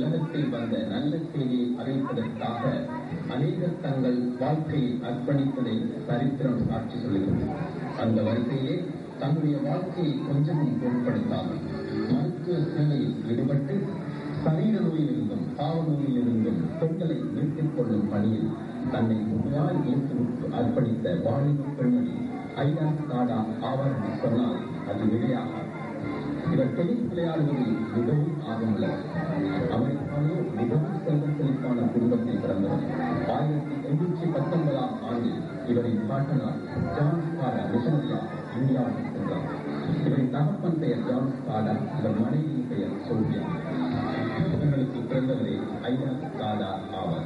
உலகத்தில் வந்த நல்ல செய்தியை அறிவிப்பதற்காக அநேகர் தங்கள் வாழ்க்கையை அர்ப்பணித்ததை சரித்திரம் சாட்சி சொல்கிறது அந்த வரிசையிலே தன்னுடைய வாழ்க்கையை கொஞ்சமும் பொருட்படுத்தாமல் மருத்துவ சேவையில் ஈடுபட்டு சரீர நோயிலிருந்தும் பாவ நோயிலிருந்தும் பெண்களை மீட்டுக் கொள்ளும் பணியில் தன்னை முழுமையாய் இயேசுவுக்கு அர்ப்பணித்த வாலிப பெண்மணி ஐயா காடா ஆவார் என்று சொன்னால் அது வெளியாகாது இவர் டென்னிஸ் விளையாடுவதில் மிகவும் ஆர்வமுள்ளவர் அமெரிக்காவிலே மிகவும் செல்வ செழிப்பான குடும்பத்தில் பிறந்தவர் ஆயிரத்தி எண்ணூற்றி பத்தொன்பதாம் ஆண்டில் இவரின் பாட்டனார் ஜான் ஸ்காடா மிஷனரியா இந்தியாவுக்கு சென்றார் இவரின் தகப்பன் பெயர் ஜான் ஸ்காடா இவர் மனைவியின் பெயர் சோபியா இவர்களுக்கு பிறந்தவரே ஐயா ஸ்காடா ஆவார்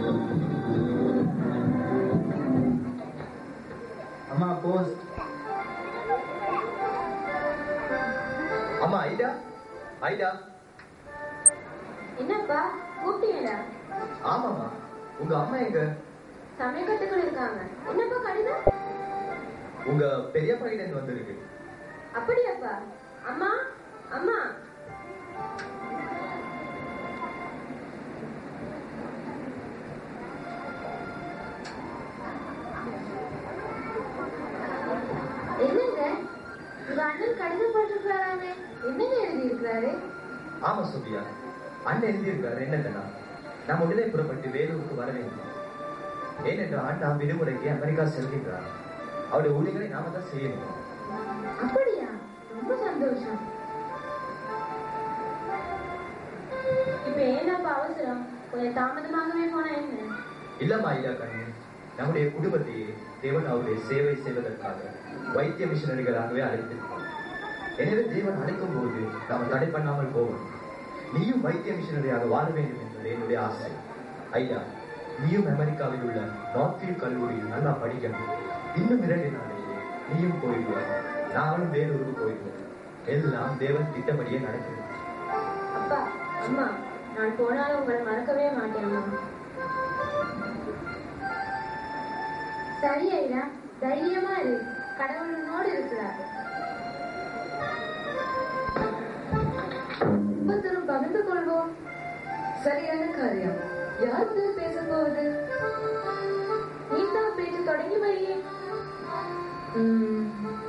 அம்மா போஸ்ட் அம்மா ஐடா ஐடா என்னப்பா கூப்பிட்டீங்களா ஆமாம்மா உங்க அம்மா எங்க சமய கட்டுக்குள்ள இருக்காங்க என்னப்பா கடிதம் உங்க பெரியப்பா கிட்ட இருந்து வந்திருக்கு அப்படியாப்பா அம்மா அம்மா என்னங்க உங்க அண்ணன் கடிதம் போட்டிருக்கிறாராமே என்னங்க எழுதி இருக்கிறாரு ஆமா சோபியா அண்ணன் எழுதியிருக்காரு என்னன்னா நாம் உடனே புறப்பட்டு வேலூருக்கு வர வேண்டும் ஏனென்றால் அண்ணா விடுமுறைக்கு அமெரிக்கா செல்கின்றார் அவருடைய ஊழியர்களை நாம தான் செய்யணும் அப்படியா ரொம்ப சந்தோஷம் இப்ப ஏன்னாப்பா அவசரம் கொஞ்சம் தாமதமாகவே போனா என்ன இல்லம்மா ஐயா கண்ணு நம்முடைய குடும்பத்தையே தேவன் அவருடைய சேவை செய்வதற்காக வைத்திய மிஷனரிகளாகவே அழைத்திருக்கிறார் எனவே தேவன் அழைக்கும் போது நாம் தடை பண்ணாமல் போவோம் நீயும் வைத்திய மிஷனரியாக வாழ வேண்டும் என்பது என்னுடைய ஆசை ஐயா நீயும் அமெரிக்காவில் உள்ள நார்த்வியூ கல்லூரியில் நல்லா படிக்கணும் இன்னும் இரண்டு நாளிலேயே நீயும் போயிடுவார் நானும் வேலூருக்கு போயிடுவோம் எல்லாம் தேவன் திட்டப்படியே நடக்குது அப்பா அம்மா நான் போனாலும் உங்களை மறக்கவே மாட்டேன் அம்மா சரி ஐயா தைரியமா இரு கடவுள் உன்னோடு இருக்கிறார் ஒவ்வொருத்தரும் பகிர்ந்து கொள்வோம் சரியான காரியம் யார் முதல் பேச போவது நீதான் பேச்சு தொடங்கி வையே உம்,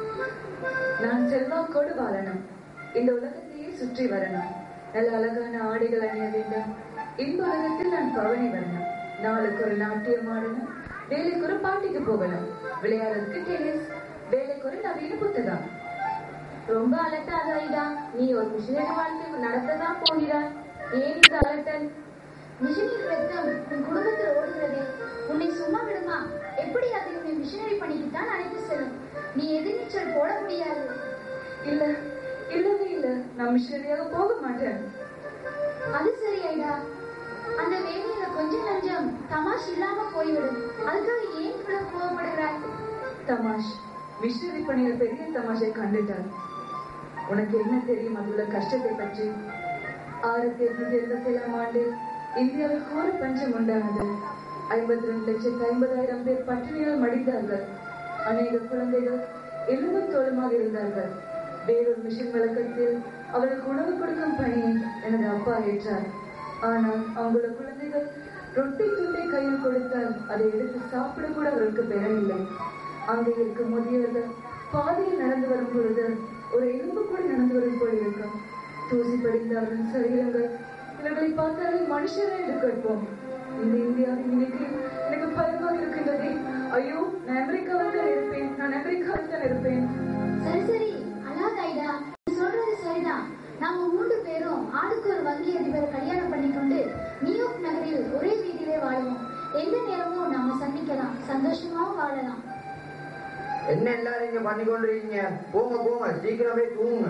நான் செல்வாக்கோடு வாழணும் இந்த உலகத்தையே சுற்றி வரணும் நல்ல அழகான ஆடைகள் அணிய வேண்டும் இந்த உலகத்தில் நான் பவனி வரணும் நாளுக்கு ஒரு நாட்டியம் ஆடணும் வேலைக்கு ஒரு பாட்டிக்கு போகணும் விளையாடுறதுக்கு டென்னிஸ் வேலைக்கு ஒரு நவீன புத்தகம் ரொம்ப அலட்டாத ஐயா நீ ஒரு மிஷினரி வாழ்க்கை நடத்ததான் போகிறாய் ஏன் இந்த அலட்டல் மிஷனரி ரத்தம் உன் குடும்பத்தில் ஓடுகிறதே உன்னை சும்மா விடுமா எப்படி அதை உன்னை மிஷனரி பணிக்கு தான் அழைத்து செல்லும் நீ எதிர்நீச்சல் போட முடியாது இல்ல இல்லவே இல்ல நான் மிஷனரியாக போக மாட்டேன் அது சரி ஐடா அந்த வேலையில கொஞ்சம் நஞ்சம் தமாஷ் இல்லாம போய்விடும் அதுக்காக ஏன் இவ்வளவு கோவப்படுகிறாய் தமாஷ் மிஷனரி பணியில் பெரிய தமாஷை கண்டுட்டார் உனக்கு என்ன தெரியும் அதுள்ள கஷ்டத்தை பற்றி ஆயிரத்தி எட்நூத்தி எழுபத்தி ஏழாம் ஆண்டு இந்தியாவில் கோர பஞ்சம் உண்டானது ஐம்பத்தி ரெண்டு லட்சத்து ஐம்பதாயிரம் பேர் பட்டினியால் மடிந்தார்கள் அநேக குழந்தைகள் எலும்பும் தோலுமாக இருந்தார்கள் வேறொரு மிஷன் வழக்கத்தில் அவர்களுக்கு உணவு கொடுக்கும் பணியை எனது அப்பா ஏற்றார் ஆனால் அவங்களோட குழந்தைகள் ரொட்டி துண்டை கையில் கொடுத்தால் அதை எடுத்து சாப்பிட கூட அவர்களுக்கு பெறவில்லை அங்கே இருக்கும் முதியவர்கள் பாதையில் நடந்து வரும் பொழுது ஒரு எலும்பு கூட நடந்து வரும் போல் இருக்கும் தூசி படிந்த அவர்களின் சரீரங்கள் இவர்களை பார்த்தாலே மனுஷரே என்று கேட்போம் இந்த இந்தியாவின் இன்னைக்கு எனக்கு பயமாக இருக்கின்றதே ஐயோ நான் அமெரிக்காவில் தான் இருப்பேன் நான் அமெரிக்காவில் தான் இருப்பேன் சரி சரி அழாத ஐடா நீ சொல்றது சரிதான் நாம மூன்று பேரும் ஆளுக்கு ஒரு வங்கி அதிபரை கல்யாணம் பண்ணிக்கொண்டு நியூயார்க் நகரில் ஒரே வீட்டிலே வாழுவோம் எந்த நேரமும் நாம சந்திக்கலாம் சந்தோஷமாவும் வாழலாம் என்ன எல்லாரும் இங்க பண்ணி கொண்டிருக்கீங்க போங்க போங்க சீக்கிரமே தூங்குங்க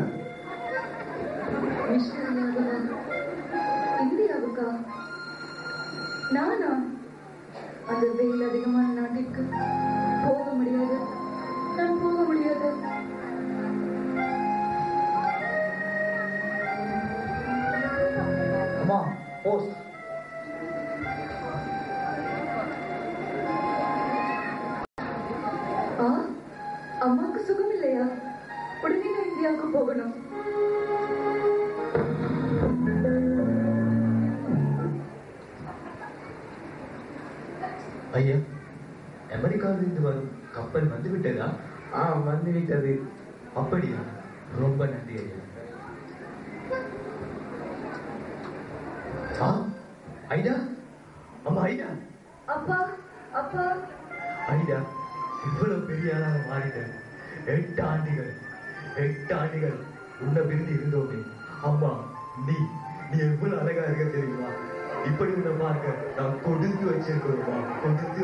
மிஷனரியாக இந்தியாவுக்கா நானா அந்த வெயில் அதிகமான நாட்டிற்கு போக முடியாது நான் போக முடியாது அம்மா போஸ்ட் ஆ அம்மாவுக்கு சுகம் இல்லையா உடனே நான் இந்தியாவுக்கு போகணும் ஐயா அமெரிக்காவிலிருந்து வரும் கப்பல் வந்து விட்டதா ஆ வந்து விட்டது அப்படியா ரொம்ப நன்றி ஐயா ஆ ஐடா அம்மா ஐடா அப்பா அப்பா ஐடா இவ்வளவு பெரிய ஆளாக மாறிட்டேன் எட்டு ஆண்டுகள் எட்டு ஆண்டுகள் உன்னை பிரிந்து இருந்தோமே அம்மா நீ நீ எவ்வளவு அழகா இருக்க தெரியுமா இப்படி உன்னை பார்க்க நான் கொடுத்து வச்சிருக்கோம்மா கொடுத்து